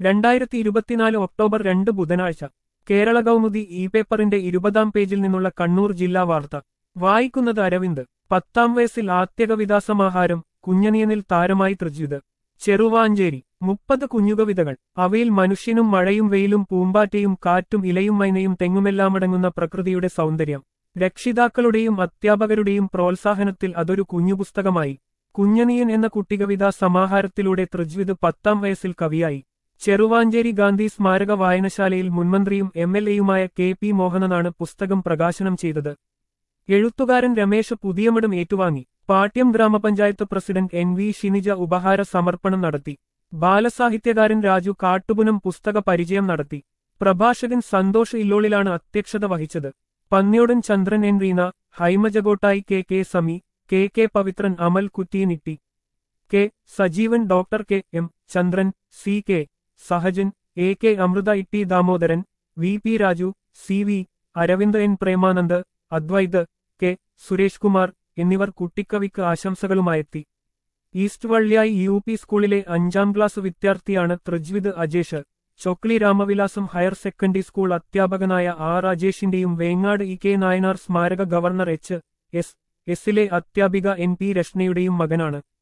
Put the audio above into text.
രണ്ടായിരത്തി ഇരുപത്തിനാല് ഒക്ടോബർ രണ്ട് ബുധനാഴ്ച കേരള കൗമുദി ഇ പേപ്പറിന്റെ ഇരുപതാം പേജിൽ നിന്നുള്ള കണ്ണൂർ ജില്ലാ വാർത്ത വായിക്കുന്നത് അരവിന്ദ് പത്താം വയസ്സിൽ ആത്യകവിതാ സമാഹാരം കുഞ്ഞനിയനിൽ താരമായി തൃജിത് ചെറുവാഞ്ചേരി മുപ്പത് കുഞ്ഞുകവിതകൾ അവയിൽ മനുഷ്യനും മഴയും വെയിലും പൂമ്പാറ്റയും കാറ്റും ഇലയും മൈനയും തെങ്ങുമെല്ലാമടങ്ങുന്ന പ്രകൃതിയുടെ സൗന്ദര്യം രക്ഷിതാക്കളുടെയും അധ്യാപകരുടെയും പ്രോത്സാഹനത്തിൽ അതൊരു കുഞ്ഞുപുസ്തകമായി കുഞ്ഞനിയൻ എന്ന കുട്ടികവിതാ സമാഹാരത്തിലൂടെ തൃജ്വിത് പത്താം വയസ്സിൽ കവിയായി ചെറുവാഞ്ചേരി ഗാന്ധി സ്മാരക വായനശാലയിൽ മുൻമന്ത്രിയും എം എൽ എയുമായ കെ പി മോഹനനാണ് പുസ്തകം പ്രകാശനം ചെയ്തത് എഴുത്തുകാരൻ രമേശ് പുതിയമഠം ഏറ്റുവാങ്ങി പാട്യം ഗ്രാമപഞ്ചായത്ത് പ്രസിഡന്റ് എൻ വി ഷിനിജ ഉപഹാര സമർപ്പണം നടത്തി ബാലസാഹിത്യകാരൻ രാജു കാട്ടുപുനം പുസ്തക പരിചയം നടത്തി പ്രഭാഷകൻ സന്തോഷ് ഇല്ലോളിലാണ് അധ്യക്ഷത വഹിച്ചത് Panniyodan Chandran N Reena Haimajagottayi K K Sami K K Pavithran Amal Kuttiyanitti K Sajeevan doctor K M Chandran C K Sahajan A K Amritha Itty Damodaran V P Raju C V Aravind N Premanand Adwaith K Suresh Kumar എന്നിവർ കുട്ടിക്കവിക്ക് ആശംസകളുമായെത്തി East Valliyayi U P school അഞ്ചാം ക്ലാസ് വിദ്യാർത്ഥിയാണ് Trijwith Ajesh Chokli Ramavilasam higher secondary school അധ്യാപകനായ ആർ രാജേഷിന്റെയും വേങ്ങാട് ഇ കെ നായനാർ സ്മാരക ഗവർണർ എച്ച് എസ് എസിലെ അധ്യാപിക എൻ പി രശ്നയുടെയും മകനാണ്